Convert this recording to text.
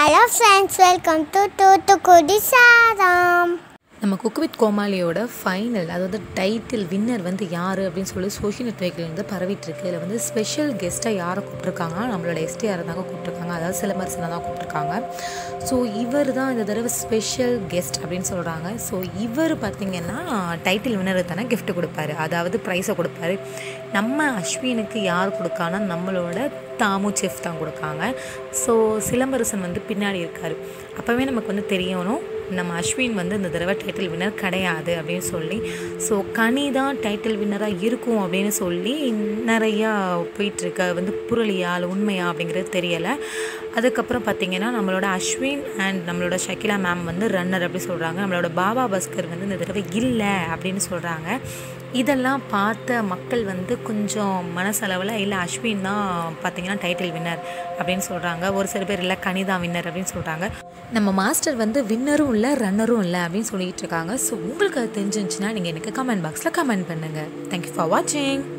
hello friends welcome to Thoothukudi சாரம் நம்ம cook with கோமாளியோட ஃபைனல் அதாவது டைட்டில் வின்னர் வந்து யார் அப்படின்னு சொல்லி சோஷியல் நெட்ஒர்க்கில் வந்து பரவிட்டு இருக்கு இதில் வந்து ஸ்பெஷல் கெஸ்ட்டாக யாரை கூப்பிட்ருக்காங்க நம்மளோட எஸ்டிஆர் தாங்க கூப்பிட்ருக்காங்க அதாவது சிலம்பரசனை தான் கூப்பிட்ருக்காங்க ஸோ இவர் தான் இந்த தடவை ஸ்பெஷல் கெஸ்ட் அப்படின்னு சொல்கிறாங்க ஸோ இவர் பார்த்திங்கன்னா டைட்டில் வின்னருக்கு தானே gift கொடுப்பாரு அதாவது ப்ரைஸை கொடுப்பாரு நம்ம அஸ்வினுக்கு யார் கொடுக்கானா நம்மளோட தாமு செஃப் தான் கொடுக்காங்க ஸோ சிலம்பரசன் வந்து பின்னாடி இருக்கார் அப்போவே நமக்கு வந்து தெரியணும் நம்ம அஸ்வின் வந்து இந்த தடவை டைட்டில் வின்னர் கிடையாது அப்படின்னு சொல்லி ஸோ கனி தான் டைட்டில் வின்னராக இருக்கும் அப்படின்னு சொல்லி நிறையா போயிட்டுருக்கு அது வந்து புரளியா இல்லை உண்மையா அப்படிங்கிறது தெரியலை அதுக்கப்புறம் பார்த்திங்கன்னா நம்மளோட அஸ்வின் அண்ட் நம்மளோட ஷக்கிலா மேம் வந்து ரன்னர் அப்படி சொல்கிறாங்க நம்மளோட பாபா பாஸ்கர் வந்து இந்த தடவை இல்லை அப்படின்னு சொல்கிறாங்க இதெல்லாம் பார்த்த மக்கள் வந்து கொஞ்சம் மனசளவில் இல்லை அஸ்வின் தான் பார்த்தீங்கன்னா டைட்டில் வின்னர் அப்படின்னு சொல்கிறாங்க ஒரு சில பேர் இல்லை கனிதா வின்னர் அப்படின்னு சொல்கிறாங்க நம்ம மாஸ்டர் வந்து வின்னரும் இல்லை ரன்னரும் இல்லை அப்படின்னு சொல்லிட்டு இருக்காங்க ஸோ உங்களுக்கு அது தெரிஞ்சிருந்துச்சுன்னா நீங்கள் எனக்கு கமெண்ட் பாக்ஸில் கமெண்ட் பண்ணுங்கள் தேங்க்யூ ஃபார் வாட்சிங்